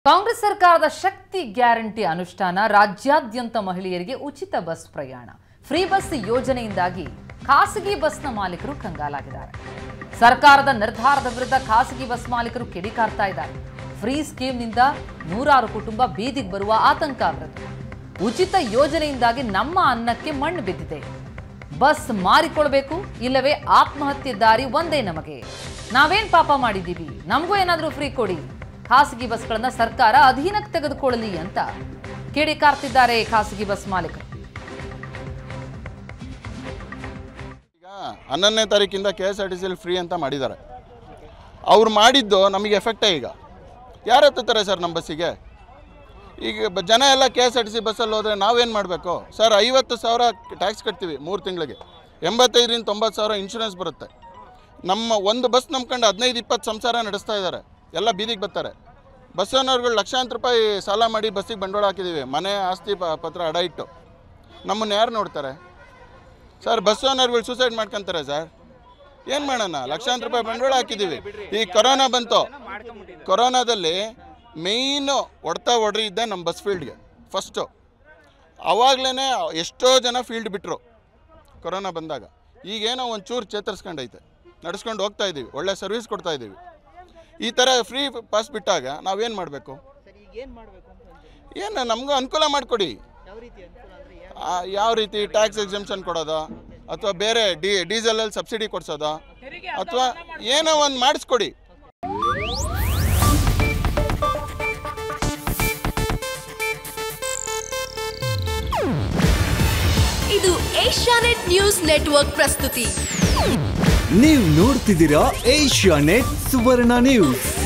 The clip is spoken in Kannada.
ಕಾಂಗ್ರೆಸ್ ಸರ್ಕಾರದ ಶಕ್ತಿ ಗ್ಯಾರಂಟಿ ಅನುಷ್ಠಾನ ರಾಜ್ಯಾದ್ಯಂತ ಮಹಿಳೆಯರಿಗೆ ಉಚಿತ ಬಸ್ ಪ್ರಯಾಣ ಫ್ರೀ ಬಸ್ ಯೋಜನೆಯಿಂದಾಗಿ ಖಾಸಗಿ ಬಸ್ನ ಮಾಲೀಕರು ಕಂಗಾಲಾಗಿದ್ದಾರೆ ಸರ್ಕಾರದ ನಿರ್ಧಾರದ ವಿರುದ್ಧ ಖಾಸಗಿ ಬಸ್ ಮಾಲೀಕರು ಕಿಡಿಕಾರ್ತಾ ಇದ್ದಾರೆ ಫ್ರೀ ಸ್ಕೀಮ್ನಿಂದ ನೂರಾರು ಕುಟುಂಬ ಬೀದಿಗೆ ಬರುವ ಆತಂಕ ಅವರದ್ದು ಉಚಿತ ಯೋಜನೆಯಿಂದಾಗಿ ನಮ್ಮ ಅನ್ನಕ್ಕೆ ಮಣ್ಣು ಬಿದ್ದಿದೆ ಬಸ್ ಮಾರಿಕೊಳ್ಬೇಕು ಇಲ್ಲವೇ ಆತ್ಮಹತ್ಯೆ ದಾರಿ ಒಂದೇ ನಮಗೆ ನಾವೇನ್ ಪಾಪ ಮಾಡಿದ್ದೀವಿ ನಮಗೂ ಏನಾದರೂ ಫ್ರೀ ಕೊಡಿ ಖಾಸಗಿ ಬಸ್ಗಳನ್ನ ಸರ್ಕಾರ ಅಧೀನಕ್ಕೆ ತೆಗೆದುಕೊಳ್ಳಲಿ ಅಂತ ಕಿಡಿಕಾರ್ತಿದ್ದಾರೆ ಖಾಸಗಿ ಬಸ್ ಮಾಲೀಕರು ಈಗ ಹನ್ನೊಂದನೇ ತಾರೀಕಿಂದ ಕೆ ಎಸ್ ಆರ್ ಟಿ ಸಿಲಿ ಫ್ರೀ ಅಂತ ಮಾಡಿದ್ದಾರೆ ಅವ್ರು ಮಾಡಿದ್ದು ನಮಗೆ ಎಫೆಕ್ಟೇ ಈಗ ಯಾರು ಹತ್ತುತ್ತಾರೆ ಸರ್ ನಮ್ಮ ಬಸ್ಸಿಗೆ ಈಗ ಬ- ಜನ ಎಲ್ಲ K S R T C ಬಸ್ಸಲ್ಲಿ ಹೋದರೆ ನಾವೇನು ಮಾಡಬೇಕು ಸರ್ ಐವತ್ತು ಸಾವಿರ ಟ್ಯಾಕ್ಸ್ ಕಟ್ತೀವಿ ಮೂರು ತಿಂಗಳಿಗೆ ಎಂಬತ್ತೈದರಿಂದ ತೊಂಬತ್ತು ಸಾವಿರ ಇನ್ಶೂರೆನ್ಸ್ ಬರುತ್ತೆ ನಮ್ಮ ಒಂದು ಬಸ್ ನಂಬ್ಕೊಂಡು ಹದಿನೈದು ಇಪ್ಪತ್ತು ಸಂಸಾರ ನಡೆಸ್ತಾ ಇದ್ದಾರೆ ಎಲ್ಲ ಬೀದಿಗೆ ಬರ್ತಾರೆ ಬಸ್ ಓನರ್ಗಳು ಲಕ್ಷಾಂತರ ರೂಪಾಯಿ ಸಾಲ ಮಾಡಿ ಬಸ್ಸಿಗೆ ಬಂಡವಾಳ ಹಾಕಿದ್ದೀವಿ ಮನೆ ಆಸ್ತಿ ಪ- ಪತ್ರ ಅಡ ಇಟ್ಟು ನಮ್ಮನ್ನು ಯಾರು ನೋಡ್ತಾರೆ ಸರ್ ಬಸ್ ಓನರ್ಗಳು ಸೂಸೈಡ್ ಮಾಡ್ಕೊಂತಾರೆ ಸರ್ ಏನು ಮಾಡೋಣ ಲಕ್ಷಾಂತರ ರೂಪಾಯಿ ಬಂಡವಾಳ ಹಾಕಿದ್ದೀವಿ ಈ ಕೊರೋನಾ ಬಂತು ಕೊರೋನಾದಲ್ಲಿ ಮೇಯ್ನು ಹೊಡ್ತಾ ಹೊಡ್ರಿ ಇದ್ದೆ ನಮ್ಮ ಬಸ್ ಫೀಲ್ಡ್ಗೆ ಫಸ್ಟು ಅವಾಗಲೇ ಎಷ್ಟೋ ಜನ ಫೀಲ್ಡ್ ಬಿಟ್ಟರು ಕೊರೋನಾ ಬಂದಾಗ ಈಗೇನೋ ಒಂಚೂರು ಚೇತರಿಸ್ಕೊಂಡೈತೆ ನಡ್ಸ್ಕೊಂಡು ಹೋಗ್ತಾ ಇದ್ದೀವಿ ಒಳ್ಳೆ ಸರ್ವಿಸ್ ಕೊಡ್ತಾ ಇದ್ದೀವಿ ಈ ಥರ ಫ್ರೀ ಪಾಸ್ ಬಿಟ್ಟಾಗ ನಾವೇನು ಮಾಡಬೇಕು ಸರ್ ಈಗ ಏನು ಮಾಡಬೇಕು ಅಂತ ಅಂತೀರಿ? ಏನು ನಮಗೂ ಅನುಕೂಲ ಮಾಡಿಕೊಡಿ ಯಾವ ರೀತಿ ಅನುಕೂಲ ಅಂದರೆ ಯಾವ ಆ, ಯಾವ ರೀತಿ ಟ್ಯಾಕ್ಸ್ ಎಕ್ಸಮ್ಷನ್ ಕೊಡೋದು ಅಥವಾ ಬೇರೆ ಡಿ ಡೀಸೆಲಲ್ಲಿ ಸಬ್ಸಿಡಿ ಕೊಡ್ಸೋದು ಅಥವಾ ಏನೋ ಒಂದು ಮಾಡಿಸ್ಕೊಡಿ ಇದು ಏಷ್ಯಾನೆಟ್ ನ್ಯೂಸ್ ನೆಟ್ವರ್ಕ್ ಪ್ರಸ್ತುತಿ ನೀವು ನೋಡ್ತಿದ್ದೀರಾ ಏಷ್ಯಾ ನೆಟ್ ಸುವರ್ಣ ನ್ಯೂಸ್